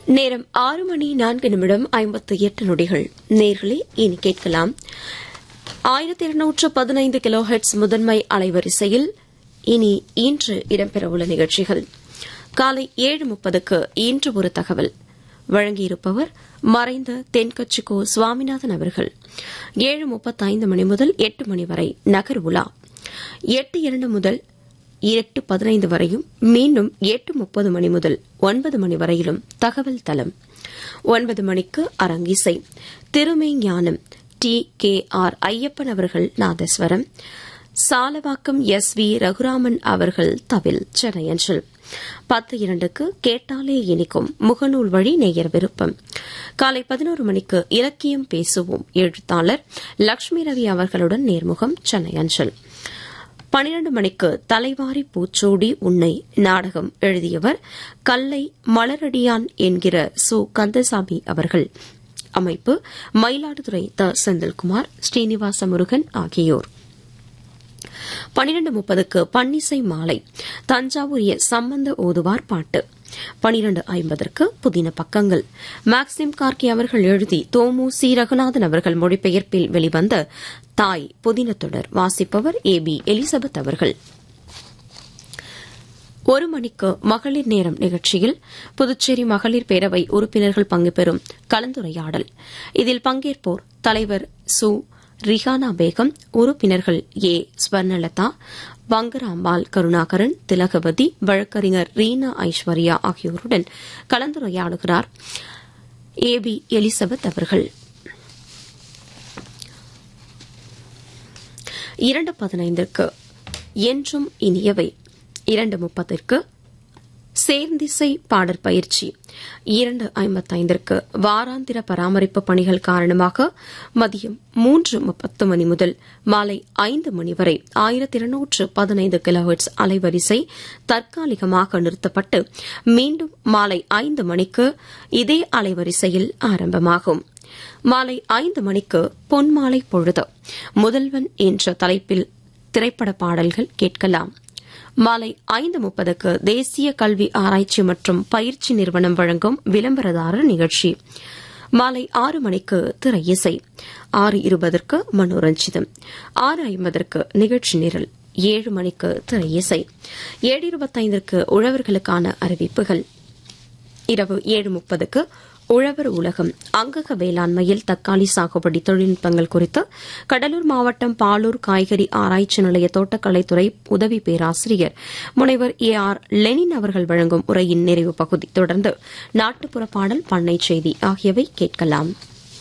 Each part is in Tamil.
நேரம் ஆறு மணி நான்கு நிமிடம் ஐம்பத்து எட்டு நொடிகள் நேர்களே இனி கேட்கலாம் ஆயிரத்தி இருநூற்று பதினைந்து கிலோ ஹெட்ஸ் முதன்மை அலைவரிசையில் இனி இன்று இடம்பெறவுள்ள நிகழ்ச்சிகள் காலை ஏழு முப்பதுக்கு இன்று ஒரு தகவல் வழங்கியிருப்பவர் மறைந்த தென்கட்சிக்கோ சுவாமிநாதன் அவர்கள் ஏழு முப்பத்தைந்து மணி முதல் எட்டு மணி வரை நகர் உலா எட்டு இரண்டு முதல் எட்டு பதினைந்து வரையும் மீண்டும் எட்டு முப்பது மணி முதல் ஒன்பது மணி வரையிலும் தகவல் தளம் ஒன்பது மணிக்கு அரங்கிசை திருமை ஞானம் டி கே ஆர் ஐயப்பன் அவர்கள் நாதஸ்வரம் சாலவாக்கம் எஸ் வி ரகுராமன் அவர்கள் தவில் சென்னையஞ்சல் பத்து இரண்டுக்கு கேட்டாலே இனிக்கும் முகநூல் வழி நேயர் விருப்பம் காலை பதினோரு மணிக்கு இலக்கியம் பேசுவோம் எழுத்தாளர் லட்சுமி ரவி அவர்களுடன் நேர்முகம் சென்னை அஞ்சல் பனிரண்டு மணிக்கு தலைவாரி பூச்சோடி உன்னை நாடகம் எழுதியவர் கல்லை மலரடியான் என்கிற சு கந்தசாமி அவர்கள் அமைப்பு மயிலாடுதுறை த செந்தில்குமார் ஸ்ரீனிவாச முருகன் ஆகியோர் பனிரண்டு முப்பதுக்கு பன்னிசை மாலை தஞ்சாவூரிய சம்பந்த ஓதுவார் பாட்டு பனிரண்டு ஐம்பதற்கு புதின பக்கங்கள் மேக்சிம் கார்கி அவர்கள் எழுதி தோமு சி ரகுநாதன் அவர்கள் மொழிபெயர்ப்பில் வெளிவந்த தாய் புதின தொடர் வாசிப்பவர் ஏ பி எலிசபெத் அவர்கள் ஒரு மணிக்கு மகளிர் நேரம் நிகழ்ச்சியில் புதுச்சேரி மகளிர் பேரவை உறுப்பினர்கள் பங்கு பெறும் கலந்துரையாடல் இதில் பங்கேற்போர் தலைவர் சு ரிஹானா பேகம் உறுப்பினர்கள் ஏ ஸ்வர்ணலதா வங்கராம்பால் கருணாகரன் திலகவதி வழக்கறிஞர் ரீனா ஐஸ்வர்யா ஆகியோருடன் கலந்துரையாடுகிறார் ஏ பி எலிசபெத் அவர்கள் இரண்டு பதினைந்திற்கு என்றும் இனியவை இரண்டு முப்பத்திற்கு சேர்ந்திசை பாடற் பயிற்சி இரண்டு ஐம்பத்தைந்திற்கு வாராந்திர பராமரிப்பு பணிகள் காரணமாக மதியம் மூன்று முப்பத்து மணி முதல் மாலை ஐந்து மணி வரை ஆயிரத்தி இருநூற்று பதினைந்து கிலோஹெட்ஸ் அலைவரிசை தற்காலிகமாக நிறுத்தப்பட்டு மீண்டும் மாலை ஐந்து மணிக்கு இதே அலைவரிசையில் ஆரம்பமாகும் மாலை ஐந்து மணிக்கு பொன்மாலை பொழுது முதல்வன் என்ற தலைப்பில் திரைப்பட பாடல்கள் கேட்கலாம் மாலை ஐந்து முப்பதுக்கு தேசிய கல்வி ஆராய்ச்சி மற்றும் பயிற்சி நிறுவனம் வழங்கும் விளம்பரதாரர் நிகழ்ச்சி மாலை ஆறு மணிக்கு திரை இசை ஆறு இருபதற்கு மனோரஞ்சிதம் ஆறு ஐம்பதற்கு நிகழ்ச்சி நிரல் ஏழு மணிக்கு திரை இசை ஏழு இருபத்தைந்திற்கு உழவர்களுக்கான அறிவிப்புகள் இரவு ஏழு முப்பதுக்கு உழவர் உலகம் அங்கக வேளாண்மையில் தக்காளி சாகுபடி தொழில்நுட்பங்கள் குறித்து கடலூர் மாவட்டம் பாலூர் காய்கறி ஆராய்ச்சி நிலைய தோட்டக்கலைத்துறை உதவி பேராசிரியர் முனைவர் ஏ ஆர் லெனின் அவர்கள் வழங்கும் உரையின் நிறைவு பகுதி தொடர்ந்து நாட்டுப்புற பாடல் பண்ணை செய்தி ஆகியவை கேட்கலாம்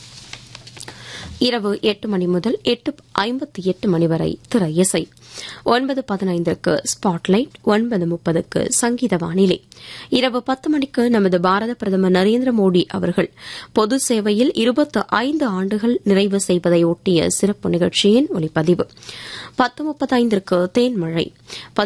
இரவு எட்டு மணி முதல் எட்டு ஐம்பத்தி எட்டு மணி வரை திரை இசை ஒன்பது பதினைந்திற்கு ஸ்பாட்லைட் ஒன்பது முப்பதுக்கு சங்கீத வானிலை இரவு பத்து மணிக்கு நமது பாரத பிரதமர் நரேந்திர மோடி அவர்கள் பொது சேவையில் இருபத்து ஐந்து ஆண்டுகள் நிறைவு செய்வதை ஒட்டிய சிறப்பு நிகழ்ச்சியின் ஒலிப்பதிவு பத்து முப்பத்தைந்திற்கு தேன்மழை